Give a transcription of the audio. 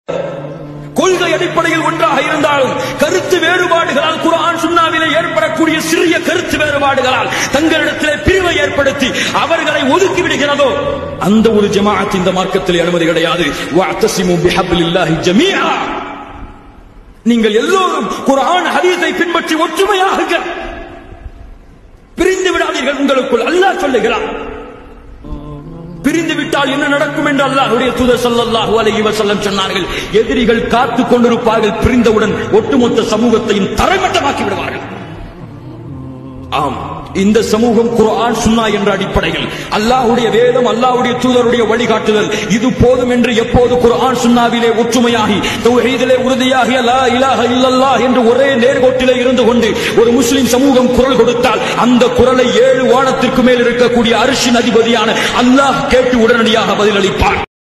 கொள்கை அடிப்படையில் ஒன்றாக இருந்தாலும் கருத்து வேறுபாடுகளால் குர்ஆன் சுன்னாவிலே ஏற்படக்கூடிய சிறிய கருத்து வேறுபாடுகளால் தங்களிடத்திலே பிரிவை ஏற்படுத்தி அவர்களை ஒதுக்கி விடுகிறதோ அந்த ஒரு ஜமாஅத் இந்த மார்க்கத்தில் அனுமதி கிடையாது வஅத்தஸிமு பிஹப்லில்லாஹி ஜமீஆ நீங்கள் எல்லோரும் குர்ஆன் ஹதீஸை பின்பற்றி ஒற்றுமையாக பிரிந்து விடாதீர்கள் உங்களுக்குள் அல்லாஹ் சொல்லுகிறான் பிரிந்து விட்டால் என்ன நடக்கும் என்று அல்லாஹ்வுடைய தூதர் ஸல்லல்லாஹு அலைஹி வஸல்லம் சொன்னார்கள் எதிரிகள் காத்துக் கொண்டிருப்பார்கள் பிரிந்தவுடன் ஒட்டுமொத்த சமூகத்தையும் தரைமட்டமாக்கி விடுவார்கள் ஆம் இந்த சமூகம் குர்ஆன் சுன்னா என்ற அடிப்படையில் அல்லாஹ்வுடைய வேதம் அல்லாஹ்வுடைய தூதருடைய வழிகாட்டுதல் இது போதும் என்று எப்போது குர்ஆன் சுன்னாவிலே ஒற்றுமையாகி தௌஹீதிலே உறுதியாகி லா இலாஹ இல்லல்லாஹ் என்று ஒரே நேர்கோட்டிலே இருந்து கொண்டு ஒரு முஸ்லிம் சமூகம் குரல் கொடுத்தால் அந்த குரலை ஏழு வானத்திற்கு மேல் இருக்கக்கூடிய அரிசின் அதிபதியான அல்லாஹ் கேட்டு உடனடியாக பதிலளிப்பார்